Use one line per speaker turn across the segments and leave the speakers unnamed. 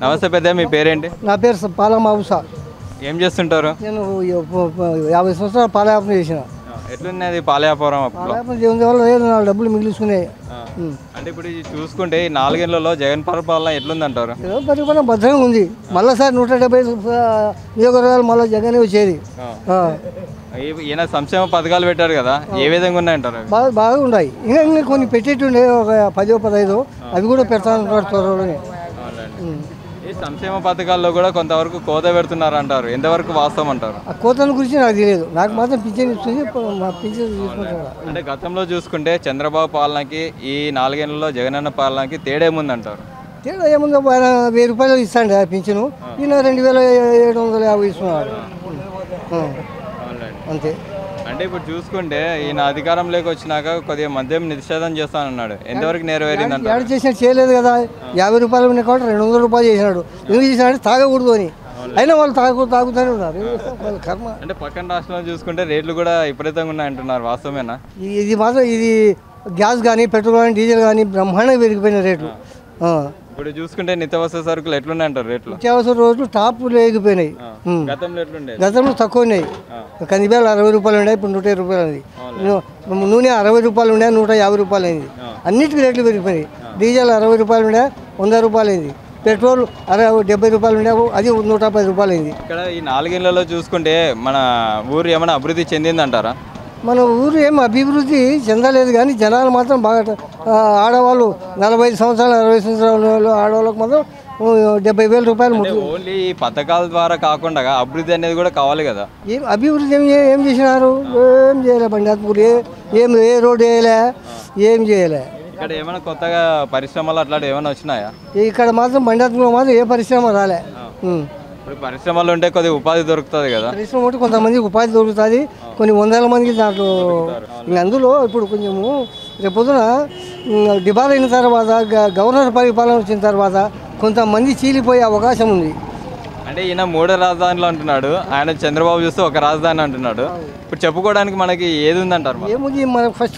నమస్తే పెద్ద మీ పేరేంటి
నా పేరు స- పాలమ్మ ఉషా
ఏం చేస్తుంటారు
నేను య- ప- ప- యాభై సంవత్సరాలు పాలయాపన చేసిన
ఎట్లున్నది పాలయాపురం అప్పుడు
పాలయాపన చేయడం వల్ల లేదు నా డబ్బులు మిగిలిచుకున్నాయి
అంటే ఇప్పుడు ఇది చూసుకుంటే ఈ నాలుగేళ్లలో జగన్ పరిపాలన ఎట్లుందంటారు
ఏదో పరిపాలన భద్రంగా ఉంది మళ్ళీ సార్ నూట డెబ్బై నియోజకవర్గాలు మళ్ళీ జగనే వచ్చేది ఆ.
ఈ- ఈయన సంక్షేమ పథకాలు పెట్టారు కదా ఏ విధంగా ఉన్నాయంటారు అవి?
బాగా బాగా ఉన్నాయి ఇంకా ఇంకా కొన్ని పెట్టేటుండే ఒక పదో పదహైదు అవి కూడా పెడతాను త్వరలోనే ఉం.
ఈ సంక్షేమ పథకాల్లో కూడా కొంతవరకు కోత పెడుతున్నారు అంటారు ఎంతవరకు వాస్తవం అంటారు
ఆ కోతల గురించి నాకు తెలియదు నాకు మాత్రం పింఛన్ ఇస్తుంది ప- మా పింఛన్ తీసుకుంటాను
అంటే గతంలో చూసుకుంటే చంద్రబాబు పాలనకి ఈ నాలుగేళ్లలో జగనన్న పాలనకి తేడా ఏముందంటారు
తేడా ఏముందో ఆయన వెయ్యి రూపాయలు ఇస్తాండి ఆ పింఛను ఈయన రెండు వేల ఏడు వందల యాభై ఇస్తున్నాడు ఆ, అంతే
అంటే ఇప్పుడు చూసుకుంటే ఈయన అధికారంలోకి వచ్చినాక కొద్దిగా మద్యం నిషేధం చేస్తానన్నాడు ఎంతవరకు నెరవేరిందంట
యాడ్ చేసినట్టు చేయలేదు కదా యాభై రూపాయలు ఉన్నాయి కాబట్టి రెండు వందల రూపాయలు చేసినాడు ఎందుకు చేసినాడు తాగకూడదు అని అయినా వాళ్ళు తాగు తాగుతూనే ఉన్నారు ఏం చేస్తాం? వాళ్ళ కర్మ
అంటే పక్కన రాష్ట్రంలో చూసుకుంటే రేట్లు కూడా విపరీతంగా ఉన్నాయంటున్నారు వాస్తవమేనా
ఇది- ఇది మాత్రం ఇది గ్యాస్ కానీ పెట్రోల్ కానీ డీజిల్ కానీ బ్రహ్మాండంగా పెరిగిపోయిన రేట్లు ఆ.
ఇప్పుడు చూసుకుంటే నిత్యావసర సరుకులు ఎట్లున్నాయంటారు రేట్లు
నిత్యావసర రోజులు టాప్ లేకపోయినాయి ఉం.
గతంలో ఎట్లుండేది
గతంలో తక్కువ ఉన్నాయి కందిపేలు అరవై రూపాయలు ఉన్నాయి ఇప్పుడు నూట ఇరవై రూపాయలు ఉంది నూ- నూనె అరవై రూపాయలు ఉండే నూట యాభై రూపాయలు అయింది అన్నిటికీ రేట్లు పెరిగిపోయినాయి డీజిల్ అరవై రూపాయలు ఉండే వంద రూపాయలు అయింది పెట్రోల్ అరవై డెబ్బై రూపాయలు ఉండే అది నూట పది రూపాయలు అయింది
ఇక్కడ ఈ నాలుగేళ్లలో చూసుకుంటే మన ఊరు ఏమైనా అభివృద్ధి చెందిందంటారా
మన ఊరు ఏం అభివృద్ధి చెందలేదు కానీ జనాలు మాత్రం బాగా ఆ, ఆడవాళ్ళు నలభై ఐదు సంవత్సరాలు అరవై సంవత్సరాల వాళ్ళు ఆడవాళ్ళకి మాత్రం ఓ, డెబ్బై వేల రూపాయలు
అంటే ఓన్లీ ఈ పథకాల ద్వారా కాకుండా అభివృద్ధి అనేది కూడా కావాలి కదా
ఏం అభివృద్ధి ఏం చే- ఏం చేసినారు ఏం చేయలే బండి ఏ ఏం ఏ రోడ్డు వేయలే ఏం చేయలే
ఇక్కడ ఏమైనా కొత్తగా పరిశ్రమలు అట్లాంటివి ఏమైనా వచ్చినాయా
ఇక్కడ మాత్రం బండాత్మలో మాత్రం ఏ పరిశ్రమ రాలే ఉం.
ఇప్పుడు పరిశ్రమలు ఉంటే కొద్దిగా ఉపాధి దొరుకుతుంది కదా
పరిశ్రమ ఒకటి కొంతమందికి ఉపాధి దొరుకుతుంది కొన్ని వందల మందికి దాంట్లో ఇంక అందులో ఇప్పుడు కొంచెము రేపు పొద్దున ఉం, డిబార్ అయిన తర్వాత గ- గవర్నర్ పరిపాలన వచ్చిన తర్వాత కొంతమంది చీలిపోయే అవకాశం ఉంది
అంటే ఈయన మూడో రాజధానిలో అంటున్నాడు ఆయన చంద్రబాబు చూస్తే ఒక రాజధాని అంటున్నాడు ఇప్పుడు చెప్పుకోవడానికి మనకి ఏది ఉందంటారు మరి?
ఏముంది మనకు ఫస్ట్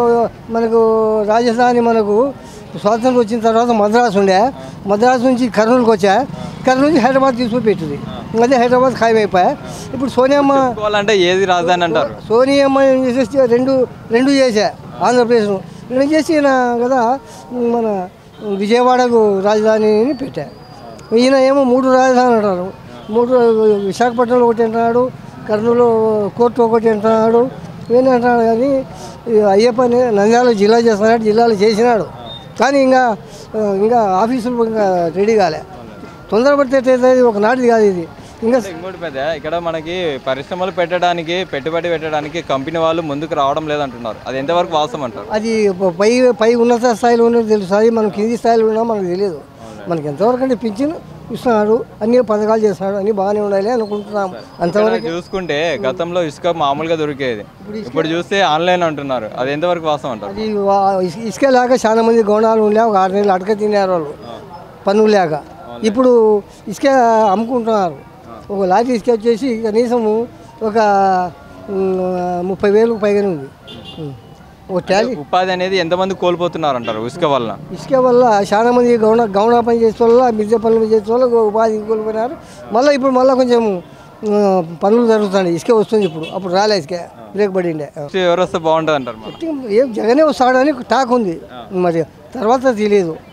మనకు రాజధాని మనకు స్వాతంత్రం వచ్చిన తర్వాత మద్రాసు ఉండే మద్రాసు నుంచి కర్నూలుకి వచ్చా కర్నూలు నుంచి హైదరాబాద్ తీసుకుని పెట్టింది అదే హైదరాబాద్ ఖాయం అయిపోయా ఇప్పుడు సోనియమ్మ
చెప్పుకోవాలంటే ఏది రాజధాని అంటారు
సోనియమ్మ ఏం చేసేసి రెండు రెండు చేశా ఆంధ్రప్రదేశ్ను రెండు చేసి ఈయన కదా మన విజయవాడకు రాజధానిని పెట్టా ఈయన ఏమో మూడు రాజధానులు అంటారు మూడు విశాఖపట్నంలో ఒకటి అంటున్నాడు కర్నూలు కోర్టు ఒకటి అంటున్నాడు ఇవన్నీ అంటున్నాడు కానీ ఈ అయ్యప్పని నంద్యాల జిల్లా చేస్తున్నాడు జిల్లాలో చేసినాడు కానీ ఇంకా ఇంకా ఆఫీసులు ఇంకా రెడీ కాలే తొందరపడితే ఎట్లయితుంది ఒక నాటిది కాదు ఇది ఇంకా
అంటే ఇంకోటి పెద్ద ఇక్కడ మనకి పరిశ్రమలు పెట్టడానికి పెట్టుబడి పెట్టడానికి కంపెనీ వాళ్ళు ముందుకు రావడం లేదంటున్నారు అది ఎంతవరకు వాస్తవం అంటారు
అది ప- పై పై ఉన్నత స్థాయిలో ఉన్నది తెలుసు అది మనం కింది స్థాయిలో ఉన్నా మనకు తెలియదు మనకి ఎంతవరకు అంటే పింఛన్ ఇస్తున్నాడు అన్ని పథకాలు చేస్తున్నాడు అన్ని బాగానే ఉండాలి అనుకుంటున్నాం అంతవరకు
ఇక్కడ చూసుకుంటే గతంలో ఇసుక మామూలుగా దొరికేది ఇప్పుడు చూస్తే ఆన్లైన్ అంటున్నారు అది ఎంతవరకు వాస్తవం అంటారు
అది వా- ఇస్- ఇసుక లేక చాలా మంది గౌనాలు ఉండే ఒక ఆరు నెలలు అడక తిన్నారు వాళ్ళు పన్నులు లేక ఇప్పుడు ఇసుక అమ్ముకుంటున్నారు ఒక లారీ ఇసుక వచ్చేసి కనీసము ఒక ఉమ్, ముప్పై వేలకు పైగానే ఉంది ఉమ్. ఒక ట్యాలీ
ఉపాధి అనేది ఎంతమంది కోల్పోతున్నారు అంటారు ఇసుక వలన
ఇసుక వల్ల చాలా మంది గౌన గౌన పని చేసే వల్ల మిద్దె పనులు చేసే వల్ల ఉపాధి కోల్పోయినారు మళ్ళీ ఇప్పుడు మళ్ళీ కొంచెం ఆ, పనులు జరుగుతున్నాయి ఇసుక వస్తుంది ఇప్పుడు అప్పుడు రాలే ఇసుక బ్రేక్ పడిండే ఆ.
నెక్స్ట్ ఎవరు వస్తే బాగుంటుంది అంటారు మరి
ఏం జగనే వస్తాడని టాక్ ఉంది మరి తర్వాత తెలియదు